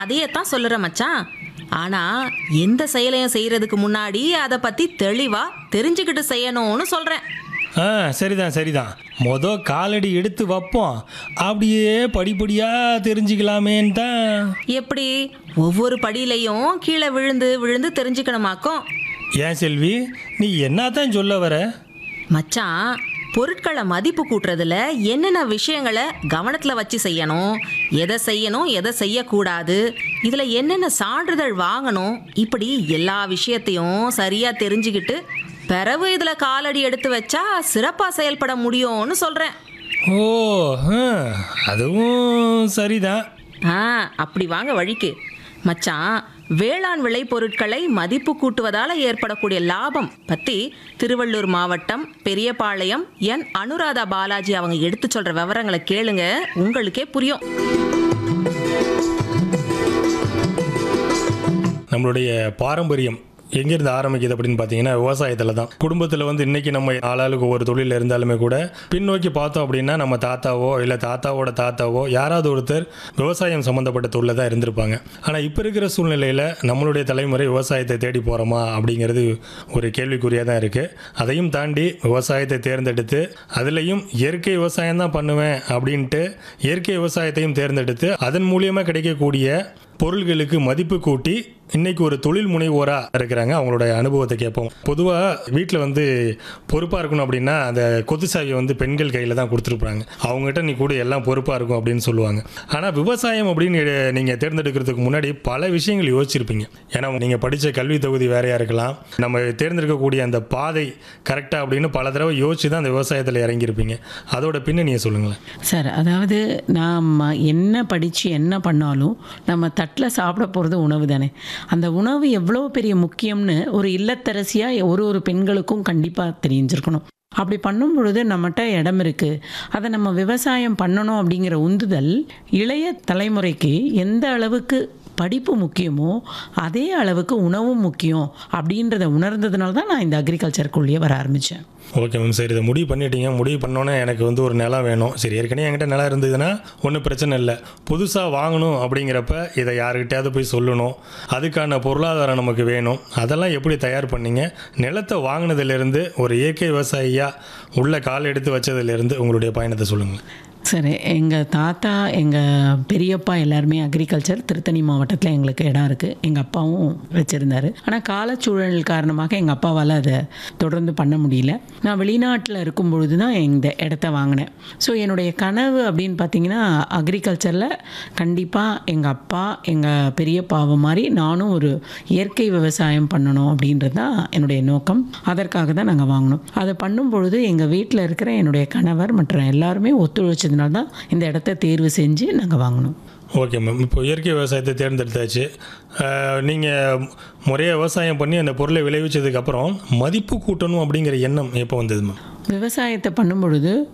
அதையே தான் சொல்லுறேன் மச்சான் ஆனா எந்த செயலையும் செய்யறதுக்கு முன்னாடி அதை பத்தி தெளிவா தெரிஞ்சுக்கிட்டு செய்யணும்னு சொல்றேன் ஆ சரிதான் சரிதான் மொத காலடி எடுத்து வைப்போம் அப்படியே படிப்படியாக தெரிஞ்சுக்கலாமேன்னு தான் எப்படி ஒவ்வொரு படியிலையும் கீழே விழுந்து விழுந்து தெரிஞ்சுக்கணுமாக்கும் ஏன் செல்வி நீ என்னத்தான் சொல்ல வர மச்சான் பொருட்களை மதிப்பு கூட்டுறதுல என்னென்ன விஷயங்களை கவனத்தில் வச்சு செய்யணும் எதை செய்யணும் எதை செய்யக்கூடாது இதில் என்னென்ன சான்றிதழ் வாங்கணும் இப்படி எல்லா விஷயத்தையும் சரியாக தெரிஞ்சுக்கிட்டு பிறகு இதில் காலடி எடுத்து வச்சா சிறப்பாக செயல்பட முடியும்னு சொல்கிறேன் ஓ ஆ, அதுவும் சரிதான் ஆ அப்படி வாங்க வழிக்கு மச்சான் வேளாண் விளைபொருட்களை மதிப்பு கூட்டுவதால ஏற்படக்கூடிய லாபம் பத்தி திருவள்ளூர் மாவட்டம் பெரியபாளையம் என் அனுராதா பாலாஜி அவங்க எடுத்து சொல்ற விவரங்களை கேளுங்க உங்களுக்கே புரியும் நம்மளுடைய பாரம்பரியம் எங்கேருந்து ஆரம்பிக்குது அப்படின்னு பார்த்தீங்கன்னா விவசாயத்தில் தான் குடும்பத்தில் வந்து இன்றைக்கி நம்ம ஆளாளுக்கு ஒவ்வொரு தொழிலில் இருந்தாலுமே கூட பின்னோக்கி பார்த்தோம் அப்படின்னா நம்ம தாத்தாவோ இல்லை தாத்தாவோட தாத்தாவோ யாராவது ஒருத்தர் விவசாயம் சம்மந்தப்பட்ட தொழில் தான் இருந்திருப்பாங்க ஆனால் இப்போ இருக்கிற சூழ்நிலையில் நம்மளுடைய தலைமுறை விவசாயத்தை தேடி போகிறோமா அப்படிங்கிறது ஒரு கேள்விக்குறியாக தான் இருக்குது அதையும் தாண்டி விவசாயத்தை தேர்ந்தெடுத்து அதுலேயும் இயற்கை விவசாயம் தான் பண்ணுவேன் அப்படின்ட்டு இயற்கை விவசாயத்தையும் தேர்ந்தெடுத்து அதன் மூலியமாக கிடைக்கக்கூடிய பொருள்களுக்கு மதிப்பு கூட்டி இன்னைக்கு ஒரு தொழில் முனைவோராக இருக்கிறாங்க அவங்களோட அனுபவத்தை கேட்போம் பொதுவாக வீட்டில் வந்து பொறுப்பாக இருக்கணும் அப்படின்னா அந்த கொத்து சாவியை வந்து பெண்கள் கையில் தான் கொடுத்துருப்பாங்க அவங்ககிட்ட நீ கூட எல்லாம் பொறுப்பாக இருக்கும் அப்படின்னு சொல்லுவாங்க ஆனால் விவசாயம் அப்படின்னு நீங்கள் தேர்ந்தெடுக்கிறதுக்கு முன்னாடி பல விஷயங்கள் யோசிச்சிருப்பீங்க ஏன்னா நீங்கள் படித்த கல்வி தொகுதி வேறையாக இருக்கலாம் நம்ம தேர்ந்தெடுக்கக்கூடிய அந்த பாதை கரெக்டாக அப்படின்னு பல தடவை யோசிச்சு தான் அந்த விவசாயத்தில் இறங்கியிருப்பீங்க அதோட பின்னணியை சொல்லுங்களேன் சார் அதாவது நாம் என்ன படித்து என்ன பண்ணாலும் நம்ம தட்டில் சாப்பிட போகிறது உணவு தானே அந்த உணவு எவ்வளோ பெரிய முக்கியம்னு ஒரு இல்லத்தரசியாக ஒரு ஒரு பெண்களுக்கும் கண்டிப்பாக தெரிஞ்சிருக்கணும் அப்படி பண்ணும் பொழுது நம்மகிட்ட இடம் இருக்குது அதை நம்ம விவசாயம் பண்ணணும் அப்படிங்கிற உந்துதல் இளைய தலைமுறைக்கு எந்த அளவுக்கு படிப்பு முக்கியமோ அதே அளவுக்கு உணவும் முக்கியம் அப்படின்றத உணர்ந்ததுனால தான் நான் இந்த அக்ரிகல்ச்சருக்குள்ளேயே வர ஆரம்பித்தேன் ஓகே மேம் சரி இதை முடிவு பண்ணிட்டீங்க முடிவு பண்ணோன்னே எனக்கு வந்து ஒரு நிலம் வேணும் சரி ஏற்கனவே என்கிட்ட நிலம் இருந்ததுன்னா ஒன்றும் பிரச்சனை இல்லை புதுசாக வாங்கணும் அப்படிங்கிறப்ப இதை யாருக்கிட்டையாவது போய் சொல்லணும் அதுக்கான பொருளாதாரம் நமக்கு வேணும் அதெல்லாம் எப்படி தயார் பண்ணீங்க நிலத்தை வாங்கினதுலேருந்து ஒரு இயற்கை விவசாயியாக உள்ள கால் எடுத்து வச்சதுலேருந்து உங்களுடைய பயணத்தை சொல்லுங்கள் சரி எங்கள் தாத்தா எங்கள் பெரியப்பா எல்லாருமே அக்ரிகல்ச்சர் திருத்தணி மாவட்டத்தில் எங்களுக்கு இடம் இருக்குது எங்கள் அப்பாவும் வச்சுருந்தாரு ஆனால் காலச்சூழல் காரணமாக எங்கள் அப்பாவால் அதை தொடர்ந்து பண்ண முடியல நான் வெளிநாட்டில் இருக்கும் பொழுது தான் இந்த இடத்த வாங்கினேன் ஸோ என்னுடைய கனவு அப்படின்னு பார்த்தீங்கன்னா அக்ரிகல்ச்சரில் கண்டிப்பாக எங்கள் அப்பா எங்கள் பெரியப்பாவை மாதிரி நானும் ஒரு இயற்கை விவசாயம் பண்ணணும் அப்படின்றது தான் என்னுடைய நோக்கம் அதற்காக தான் நாங்கள் வாங்கினோம் அதை பண்ணும் பொழுது எங்கள் வீட்டில் இருக்கிற என்னுடைய கணவர் மற்ற எல்லாருமே ஒத்துழைச்சதுனால தான் இந்த இடத்த தேர்வு செஞ்சு நாங்கள் வாங்கினோம் ஓகே மேம் இப்போ இயற்கை விவசாயத்தை தேர்ந்தெடுத்தாச்சு நீங்கள் முறையாக விவசாயம் பண்ணி அந்த பொருளை விளைவிச்சதுக்கப்புறம் மதிப்பு கூட்டணும் அப்படிங்கிற எண்ணம் எப்போ வந்தது மேம் விவசாயத்தை பண்ணும் பொழுது